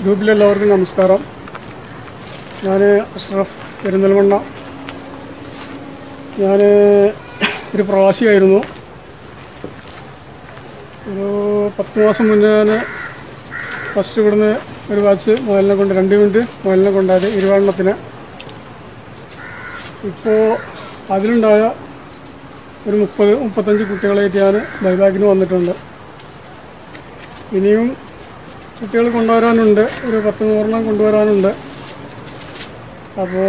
ഗ്രൂപ്പിലെല്ലാവർക്കും നമസ്കാരം ഞാൻ അഷ്റഫ് പെരിന്തൽമണ്ണ ഞാൻ ഒരു പ്രവാസിയായിരുന്നു ഒരു പത്ത് മാസം മുന്നേ ഞാൻ ഫസ്റ്റ് ഇവിടുന്ന് ഒരു വാച്ച് മുതലിനെ കൊണ്ട് രണ്ട് മിനിറ്റ് മുതലിനെ കൊണ്ടായത് ഇരുപതെണ്ണത്തിന് ഇപ്പോൾ അതിലുണ്ടായ ഒരു മുപ്പത് മുപ്പത്തഞ്ച് കുട്ടികളായിട്ട് ഞാൻ ബൈബാക്കിന് വന്നിട്ടുണ്ട് ഇനിയും കുട്ടികൾ കൊണ്ടുവരാനുണ്ട് ഒരു പത്ത് നൂറെണ്ണം കൊണ്ടുവരാനുണ്ട് അപ്പോൾ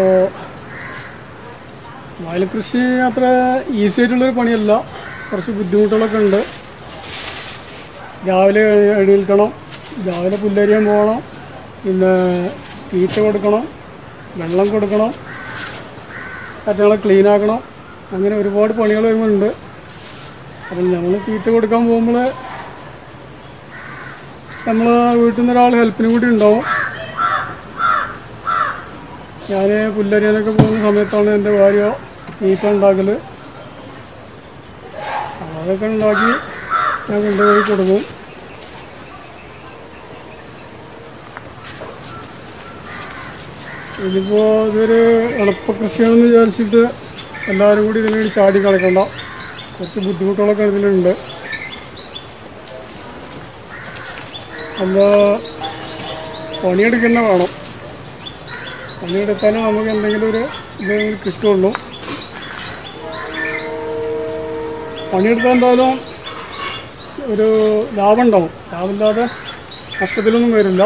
വയൽ കൃഷി അത്ര ഈസി ആയിട്ടുള്ളൊരു പണിയല്ല കുറച്ച് ബുദ്ധിമുട്ടുകളൊക്കെ ഉണ്ട് രാവിലെ എഴുന്നേൽക്കണം രാവിലെ പുല്ലരിയാൻ പോകണം പിന്നെ തീറ്റ കൊടുക്കണം വെള്ളം കൊടുക്കണം കറ്റകളെ ക്ലീൻ ആക്കണം അങ്ങനെ ഒരുപാട് പണികൾ വരുന്നുണ്ട് അപ്പം ഞങ്ങൾ തീറ്റ കൊടുക്കാൻ പോകുമ്പോൾ നമ്മൾ വീട്ടിൽ നിന്ന് ഒരാൾ ഹെൽപ്പിനും കൂടി ഉണ്ടാവും ഞാൻ പുല്ലരിയാനൊക്കെ പോകുന്ന സമയത്താണ് എൻ്റെ ഭാര്യ തീറ്റ ഉണ്ടാക്കൽ അതൊക്കെ ഉണ്ടാക്കി ഞാൻ കൊണ്ടുപോയി കൊടുക്കും ഇതിപ്പോൾ ഇതൊരു എളുപ്പ കൃഷിയാണെന്ന് വിചാരിച്ചിട്ട് എല്ലാവരും കൂടി ഇതിന് വേണ്ടി ചാടി കളിക്കണ്ട കുറച്ച് ബുദ്ധിമുട്ടുകളൊക്കെ ഇതിലുണ്ട് നമ്മൾ പണിയെടുക്കുന്ന വേണം പണിയെടുത്താലേ നമുക്ക് എന്തെങ്കിലും ഒരു ഇത് കിട്ടുള്ളൂ പണിയെടുത്താൽ എന്തായാലും ഒരു ലാഭം ഉണ്ടാവും ലാഭമില്ലാതെ നഷ്ടത്തിലൊന്നും വരില്ല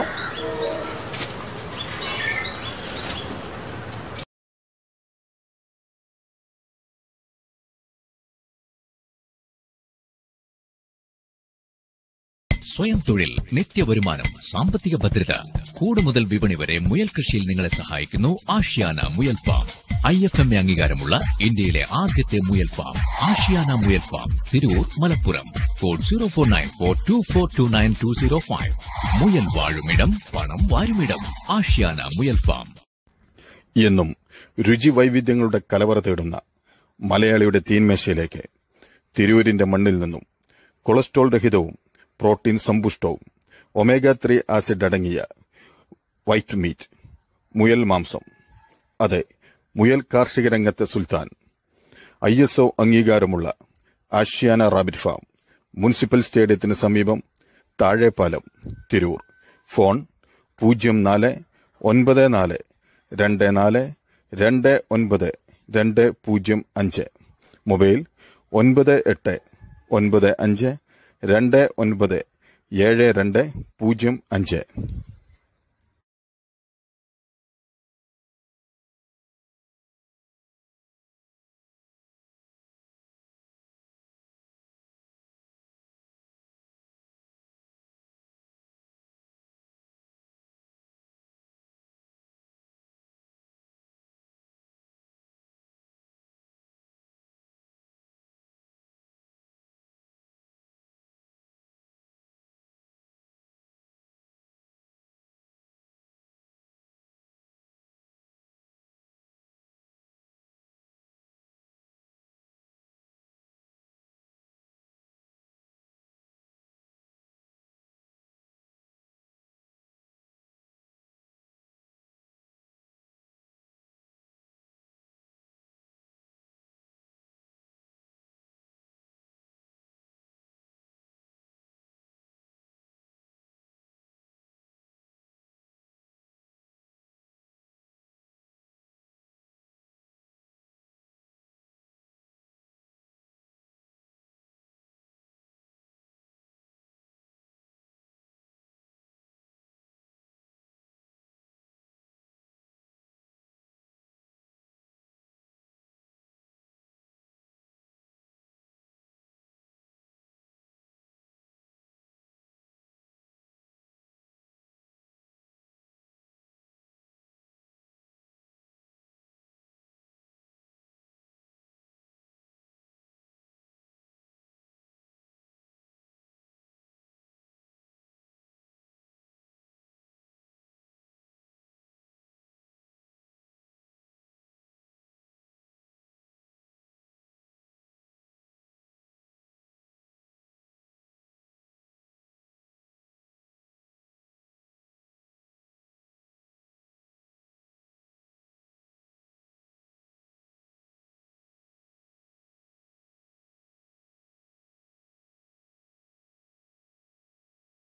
സ്വയം തൊഴിൽ നിത്യവരുമാനം സാമ്പത്തിക ഭദ്രത കൂട് മുതൽ വിപണി വരെ മുയൽ കൃഷിയിൽ നിങ്ങളെ സഹായിക്കുന്നു ആഷ്യാന മുയൽ farm I F M A അംഗീകാരമുള്ള ഇന്ത്യയിലെ ആദ്യത്തെ മുയൽ ഫാം ആഷ്യാന മുയൽ farm Tirur Malappuram code zero four nine four two four two nine two zero five മുയൽ വാഴുമിടം പണം വാരുമിടം ആഷ്യാന മുയൽ ഫാം എന്നും രുചി വൈവിധ്യങ്ങളുടെ കലവറ തേടുന്ന മലയാളിയുടെ തീന്മേശയിലേക്ക് തിരൂരിന്റെ മണ്ണിൽ നിന്നും കൊളസ്ട്രോൾ രഹിതവും പ്രോട്ടീൻ സമ്പുഷ്ടവും ഒമേഗ ത്രീ ആസിഡ് അടങ്ങിയ വൈറ്റ് മീറ്റ് മുയൽ മാംസം അതെ മുയൽ കാർഷിക രംഗത്തെ സുൽത്താൻ ഐ എസ് ഒ അംഗീകാരമുള്ള ആഷ്യാന റാബിറ്റ് ഫാം മുനിസിപ്പൽ സ്റ്റേഡിയത്തിന് സമീപം താഴെപ്പാലം തിരൂർ ഫോൺ പൂജ്യം നാല് ഒൻപത് നാല് രണ്ട് നാല് രണ്ട് ഒൻപത് രണ്ട് പൂജ്യം അഞ്ച് മൊബൈൽ ഒൻപത് എട്ട് ഒൻപത് അഞ്ച് രണ്ട് ഒൻപത് ഏഴ് രണ്ട് പൂജ്യം അഞ്ച്